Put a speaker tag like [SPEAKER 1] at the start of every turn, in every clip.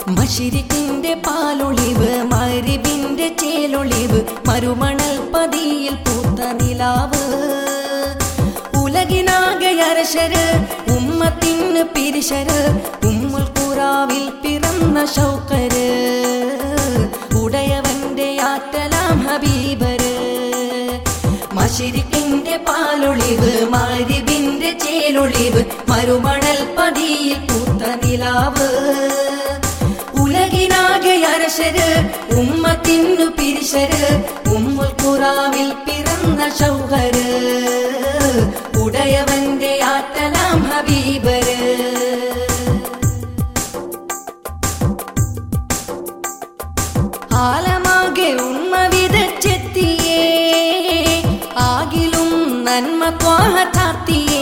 [SPEAKER 1] മഷിരിക്കിന്റെ പാലൊളിവ് മരിബിന്റെ ചേലൊളിവ് മരുമണൽ പതിയിൽ പൂത്ത നിലാവ് ഉലകിനാകെ അരശര് ഉമ്മത്തിന് പിരിശര് ഉമ്മുൽ കുറാവിൽ പിറന്ന ഷൗക്കര് ഉടയവന്റെ ആറ്റലാം ഹബീബര് മഷിരിക്കിന്റെ പാലൊളിവ് മരിബിന്റെ ചേലൊളിവ് മരുമണൽ പതിയിൽ പൂത്ത നിലാവ് ഉലകിനാകെ അരശര് ഉമ്മത്തിനു പിരിശര് ഉമ്മുൽ കുറാവിൽ പിറന്ന ഷൗഹര് ഉടയവന്റെ ആറ്റലാം ഹബീബര് ആലമാകെ ഉമ്മ വിതച്ചെത്തിയേ ആകിലും നന്മ ത്വാഹ ചാത്തിയേ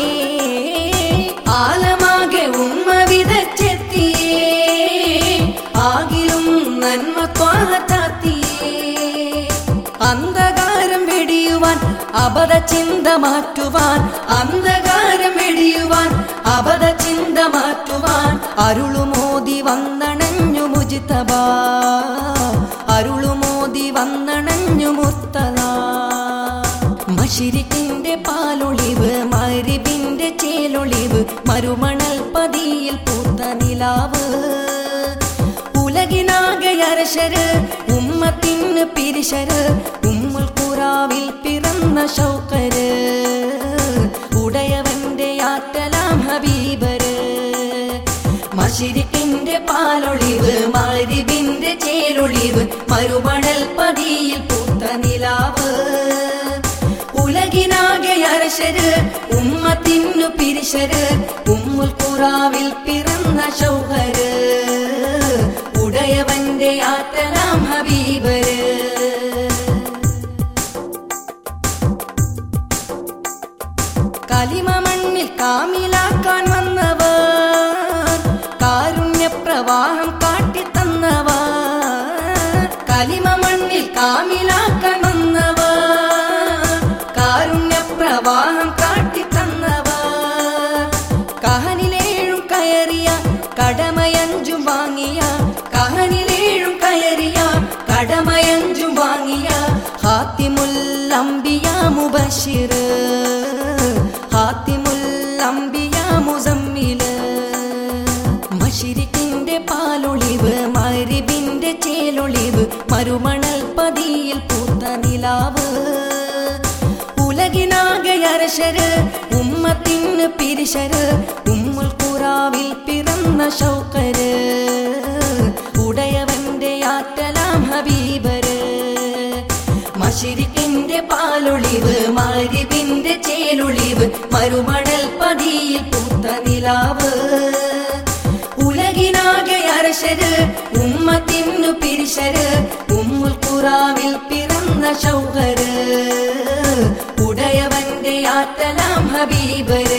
[SPEAKER 1] ആലമാകെ ഉമ്മ വിതച്ചെത്തിയേ ആകിലും നന്മ ത്വാഹ ചാത്തിയേ അന്ധകാരം വെടിയുവാൻ അബദ്ധ ചിന്ത മാറ്റുവാൻ അന്ധകാരം വെടിയുവാൻ അബദ്ധ ചിന്ത മാറ്റുവാൻ അരുളുമോതി വന്നണഞ്ഞു മുജിതബ അരുളുമോതി വന്നണഞ്ഞു മുർത്തല മഷിരിക്കിന്റെ പാലൊളിവ് മരിബിന്റെ ചേലൊളിവ് മരുമണൽ പതിയിൽ പൂത്ത നിലാവ് ഉലകിനാകെ അരശര് ഉമ്മത്തിന് പിരിശര് ഉമ്മുൽ കുറാവിൽ പിറന്ന ഷൗക്കര് ഉടയവന്റെ ആറ്റലാം ഹബീബര് മഷിരിക്കിന്റെ പാലൊളിവ് മരിബിന്റെ ചേലൊളിവ് മരുമണൽ പതിയിൽ പൂത്ത നിലാവ് ഉലകിനാകെ അരശര് ഉമ്മത്തിനു പിരിശര് ഉമ്മുൽ കുറാവിൽ പിറന്ന ഷൗഹര് ഉടയവന്റെ ആറ്റലാം ഹബീബര് കലിമ മണ്ണിൽ കാമിലാക്കാൻ വന്നവർ കാരുണ്യ പ്രവാഹം കാട്ടിത്തന്നവർ കലിമ മണ്ണിൽ കാമിലാക്കാൻ വന്നവർ കാരുണ്യ പ്രവാഹം കാട്ടിത്തന്നവർ കഹനിലേഴും കയറിയ കടമയഞ്ചും വാങ്ങിയ കഹനിലേഴും കയറിയ കടമയഞ്ചും വാങ്ങിയ ഹാത്തിമുൽ അംബിയ മുബഷിർ ഹാത്തിമുൽ അംബിയ മുസമ്മില് മഷിരിക്കിന്റെ പാലൊളിവ് മരിബിന്റെ ചേലൊളിവ് മരുമണൽ പതിയിൽ പൂത്ത നിലാവ് ഉലകിനാകെ അരശര് ഉമ്മത്തിന് പിരിശര് ഉമ്മുൽ കുറാവിൽ പിറന്ന ഷൗക്കര് ഉടയവന്റെ ആറ്റലാം ഹബീബര് മഷിരിക്കിന്റെ പാലൊളിവ് മരിബിന്റെ ചേലൊളിവ് മരുമണൽ പതിയിൽ പൂത്ത നിലാവ് ഉലകിനാകെ അരശര് ഉമ്മത്തിനു പിരിശര് ഉമ്മുൽ കുറാവിൽ പിറന്ന ഷൗഹര് ഉടയവന്റെ ആറ്റലാം ഹബീബര്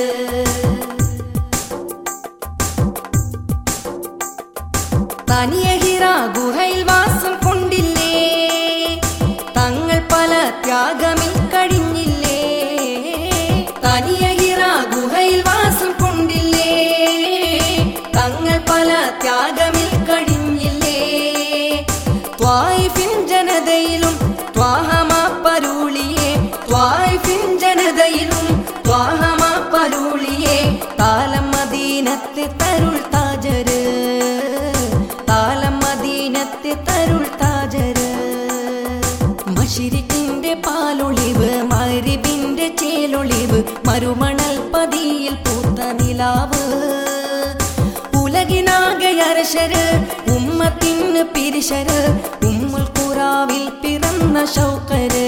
[SPEAKER 1] തനിയ ഹിറ ഗുഹയിൽ വാസം കൊണ്ടില്ലേ തങ്ങൾ പല ത്യാഗമിൽ കഴിഞ്ഞില്ലേ തനിയ ഹിറ ഗുഹയിൽ വാസം കൊണ്ടില്ലേ തങ്ങൾ പല ത്യാഗമിൽ കഴിഞ്ഞില്ലേ ത്വായിഫിൻ ജനതയിലും ത്വാഹമാ പരുളിയെ ത്വായിഫിൻ ജനതയിലും ത്വാഹമാ പരുളിയെ താലം മദീനത്തെ തരുൾ താജര് താലം മദീനത്തെ തരുൾ താജര് മഷിരിക്കിന്റെ പാലൊളിവ് മരിബിന്റെ ചേലൊളിവ് മരുമണൽ പതിയിൽ പൂത്ത നിലാവ് ഉലകിനാകെ അരശര് ഉമ്മത്തിന് പിരിശര് ഉമ്മുൽ കുറാവിൽ പിറന്ന ഷൗക്കര്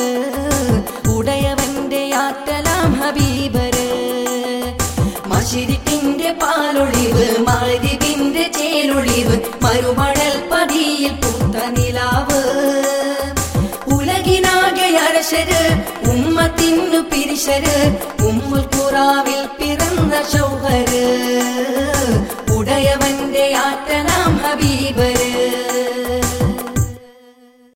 [SPEAKER 1] ഉടയവന്റെ ആറ്റലാം ഹബീബര് മഷിരിക്കിന്റെ പാലൊളിവ് മരിബിന്റെ ചേലൊളിവ് മരുമണൽ പതിയിൽ പൂത്ത നിലാവ് ഉലകിനാകെ അരശര് ഉമ്മത്തിനു പിരിശര് ഉമ്മുൽ കുറാവിൽ പിറന്ന ഷൗഹര് ഉടയവന്റെ ആറ്റനാം ഹബീബര്